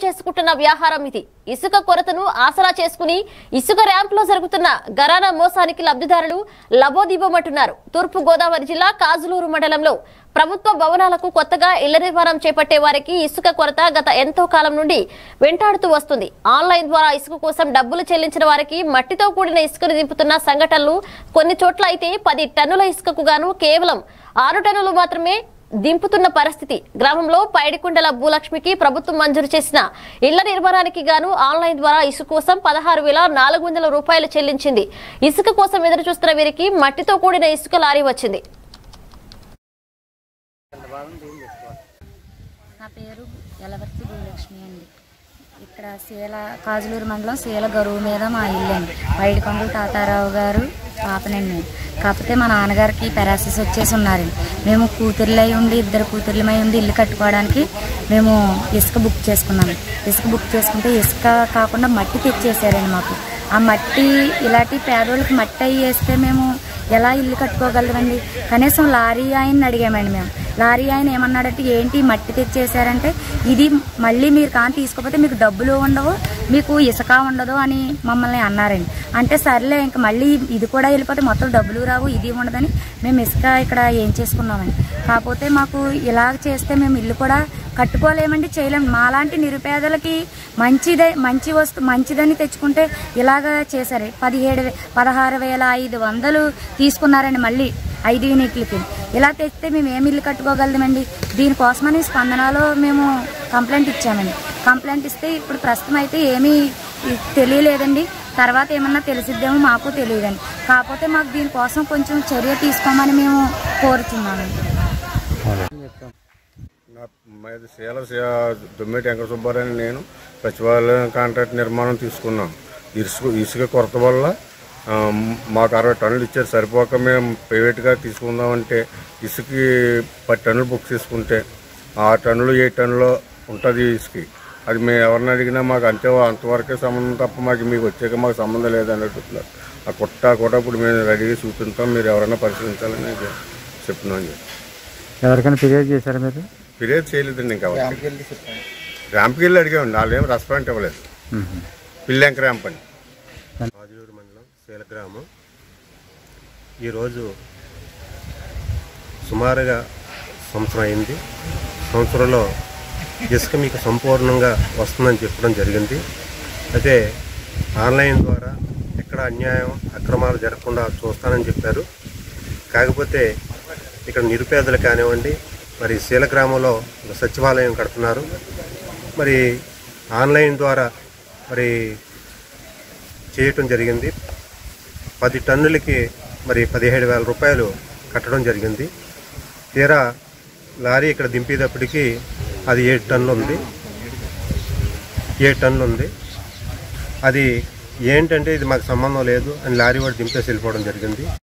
చేసుకుంటున్న వ్యవహారం ఇది ఇసుక కొరతను ఆసరా చేసుకుని ఇసుక ర్యాంప్ లో జరుగుతున్న గరానా మోసానికి లబ్ధిదారులు లబోదిబోమంటున్నారు తూర్పు గోదావరి జిల్లా కాజులూరు మండలంలో ప్రభుత్వ భవనాలకు కొత్తగా ఇళ్ల నిర్మాణం చేపట్టే వారికి ఇసుక కొరత గత ఎంతో కాలం నుండి వెంటాడుతూ వస్తుంది ఆన్లైన్ ద్వారా ఇసుక కోసం డబ్బులు చెల్లించిన వారికి మట్టితో కూడిన ఇసుకను దింపుతున్న సంఘటనలు కొన్ని చోట్ల అయితే పది టన్నుల ఇసుకకు గాను కేవలం ఆరు టన్నులు మాత్రమే దింపుతున్న పరిస్థితి గ్రామంలో పైడికొండల భూలక్ష్మికి ప్రభుత్వం మంజూరు చేసిన ఇళ్ల నిర్మాణానికి గాను ఆన్లైన్ ద్వారా ఇసుక కోసం పదహారు వేల నాలుగు వందల రూపాయలు చెల్లించింది ఇసుక కోసం ఎదురు చూస్తున్న వీరికి మట్టితో కూడిన ఇసుక లారీ వచ్చింది నా పేరు యలవర్తి భూలక్ష్మి అండి ఇక్కడ శీల కాజులూరు మండలం శీల గరువు మీద మా ఇల్లు అండి పైడికొండలు తాతారావు గారు పాపనండి నేను కాకపోతే మా నాన్నగారికి పెరాసిస్ వచ్చేసి ఉన్నారండి మేము కూతుర్లై ఉండి ఇద్దరు కూతుర్లమై ఉండి ఇల్లు కట్టుకోవడానికి మేము ఇసుక బుక్ చేసుకున్నాము ఇసుక బుక్ చేసుకుంటే ఇసుక కాకుండా మట్టి తెచ్చేసారండి మాకు ఆ మట్టి ఇలాంటి పేదోళ్ళకి మట్టి అయ్యి వేస్తే మేము ఎలా ఇల్లు కట్టుకోగలమండి కనీసం లారీ ఆయన్ని అడిగామండి మేము లారీ ఆయన ఏమన్నాడంటే ఏంటి మట్టి తెచ్చేసారంటే ఇది మళ్ళీ మీరు కానీ తీసుకోకపోతే మీకు డబ్బులు ఉండవు మీకు ఇసుక ఉండదు అని మమ్మల్ని అన్నారండి అంటే సర్లే ఇంక మళ్ళీ ఇది కూడా వెళ్ళిపోతే మొత్తం డబ్బులు రావు ఇది ఉండదని మేము ఇసుక ఇక్కడ ఏం చేసుకున్నామండి కాకపోతే మాకు ఇలా చేస్తే మేము ఇల్లు కూడా కట్టుకోలేమండి చేయలేము మాలాంటి నిరుపేదలకి మంచిదే మంచి వస్తు మంచిదని తెచ్చుకుంటే ఇలాగా చేశారు పదిహేడు వే- పదహారు వేల ఐదు వందలు తీసుకున్నారండి మళ్ళీ ఐదు యూనిట్లకి ఇలా తెస్తే మేము ఏమి ఇల్లు కట్టుకోగలమండి దీనికోసమని స్పందనలో మేము కంప్లైంట్ ఇచ్చామండి కంప్లైంట్ ఇస్తే ఇప్పుడు ప్రస్తుతం అయితే ఏమీ తెలియలేదండి తర్వాత ఏమన్నా తెలిసిద్దేమో మాకు తెలియదండి కాకపోతే మాకు దీనికోసం కొంచెం చర్య తీసుకోమని మేము కోరుతున్నామండి నా మాది శీల దొమ్మిటి వెంకట సుబ్బారావు నేను సచివాలయం కాంట్రాక్ట్ నిర్మాణం తీసుకున్నాం ఇసుక ఇసుక కొరత వల్ల ఆ, మాకు అరవై టన్నులు ఇచ్చారు సరిపోక మేము ప్రైవేట్గా తీసుకుందామంటే ఇసుక పది టన్నులు బుక్ చేసుకుంటే ఆరు టన్నులు ఏడు టన్నులు ఉంటుంది ఇసుక అది మేము ఎవరిని అడిగినా మాకు అంతే అంతవరకే సంబంధం తప్ప మాకు మీకు వచ్చాక మాకు సంబంధం లేదని అడుగుతున్నారు ఆ కొట్ట కూడా ఇప్పుడు మేము రెడీగా చూపించాం మీరు ఎవరైనా పరిశీలించాలని చెప్తున్నాం ఎవరికైనా ఫిర్యాదు చేశారా మీరు ఫిర్యాదు చేయలేదండి ఇంకా ర్యాంప్కి వెళ్ళి అడిగామండి వాళ్ళు ఏం రెస్పాండ్ ఇవ్వలేదు పిల్లెంక ర్యాంప్ అని మాజులూరు మండలం శీల గ్రామం ఈరోజు సుమారుగా సంవత్సరం అయింది సంవత్సరంలో ఇసుక మీకు సంపూర్ణంగా వస్తుందని చెప్పడం జరిగింది అయితే ఆన్లైన్ ద్వారా ఎక్కడ అన్యాయం అక్రమాలు జరగకుండా చూస్తానని చెప్పారు కాకపోతే ఇక్కడ నిరుపేదలు కానివ్వండి మరి శీల గ్రామంలో ఒక సచివాలయం కడుతున్నారు మరి ఆన్లైన్ ద్వారా మరి చేయటం జరిగింది పది టన్నులకి మరి పదిహేడు వేల రూపాయలు కట్టడం జరిగింది తీరా లారీ ఇక్కడ దింపేటప్పటికి అది ఏడు టన్నులు ఉంది ఏడు టన్నులు ఉంది అది ఏంటంటే ఇది మాకు సంబంధం లేదు అని లారీ వాడు దింపేసి వెళ్ళిపోవడం జరిగింది